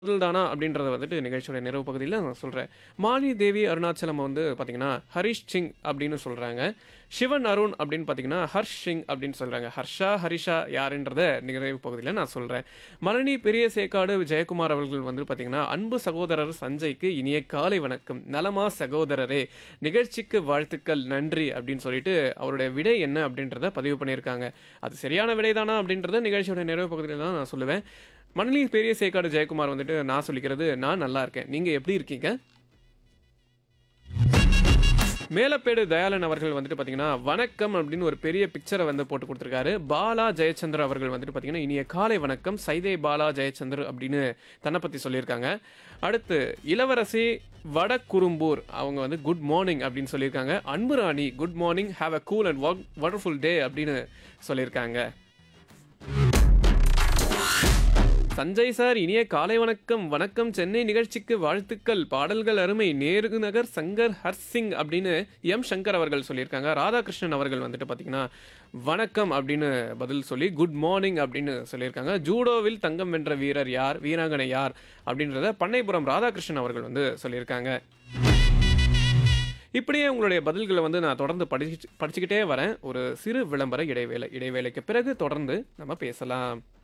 பதில் தானா அப்படின்றத வந்துட்டு நிகழ்ச்சியோட நிறைவு பகுதியில் நான் சொல்கிறேன் மாலி தேவி அருணாச்சலம் வந்து பார்த்தீங்கன்னா ஹரிஷ் சிங் அப்படின்னு சொல்கிறாங்க சிவன் அருண் அப்படின்னு பார்த்தீங்கன்னா ஹர்ஷ் சிங் அப்படின்னு சொல்கிறாங்க ஹர்ஷா ஹரிஷா யாருன்றத நிறைவு பகுதியில் நான் சொல்கிறேன் மலனி பெரிய சேக்காடு ஜெயக்குமார் அவர்கள் வந்து பார்த்தீங்கன்னா அன்பு சகோதரர் சஞ்சய்க்கு இனிய காலை வணக்கம் நலமா சகோதரரே நிகழ்ச்சிக்கு வாழ்த்துக்கள் நன்றி அப்படின்னு சொல்லிட்டு அவருடைய விடை என்ன அப்படின்றத பதிவு பண்ணியிருக்காங்க அது சரியான விடை தானா அப்படின்றத நிகழ்ச்சியோட நிறைவு பகுதியில் தான் நான் சொல்லுவேன் மணலி பெரிய சேக்காடு ஜெயக்குமார் வந்துட்டு நான் சொல்லிக்கிறது நான் நல்லா இருக்கேன் நீங்கள் எப்படி இருக்கீங்க மேலப்பேடு தயாளன் அவர்கள் வந்துட்டு பார்த்தீங்கன்னா வணக்கம் அப்படின்னு ஒரு பெரிய பிக்சரை வந்து போட்டு கொடுத்துருக்காரு பாலா ஜெயச்சந்திர அவர்கள் வந்துட்டு பார்த்தீங்கன்னா இனிய காலை வணக்கம் சைதே பாலா ஜெயச்சந்திர அப்படின்னு தன்னை பற்றி சொல்லியிருக்காங்க அடுத்து இளவரசி வடக்குறும்பூர் அவங்க வந்து குட் மார்னிங் அப்படின்னு சொல்லியிருக்காங்க Anburani good morning have a cool and wonderful day அப்படின்னு சொல்லியிருக்காங்க சஞ்சய் சார் இனிய காலை வணக்கம் வணக்கம் சென்னை நிகழ்ச்சிக்கு வாழ்த்துக்கள் பாடல்கள் அருமை நேரு நகர் சங்கர் ஹர்சிங் அப்படின்னு எம் சங்கர் அவர்கள் சொல்லியிருக்காங்க ராதாகிருஷ்ணன் அவர்கள் வந்துட்டு பார்த்தீங்கன்னா வணக்கம் அப்படின்னு பதில் சொல்லி குட் மார்னிங் அப்படின்னு சொல்லியிருக்காங்க ஜூடோவில் தங்கம் வென்ற வீரர் யார் வீராங்கனை யார் அப்படின்றத பண்ணைபுரம் ராதாகிருஷ்ணன் அவர்கள் வந்து சொல்லியிருக்காங்க இப்படியே உங்களுடைய பதில்களை வந்து நான் தொடர்ந்து படிச்சு படிச்சுக்கிட்டே வரேன் ஒரு சிறு விளம்பர இடைவேளை இடைவேளைக்கு பிறகு தொடர்ந்து நம்ம பேசலாம்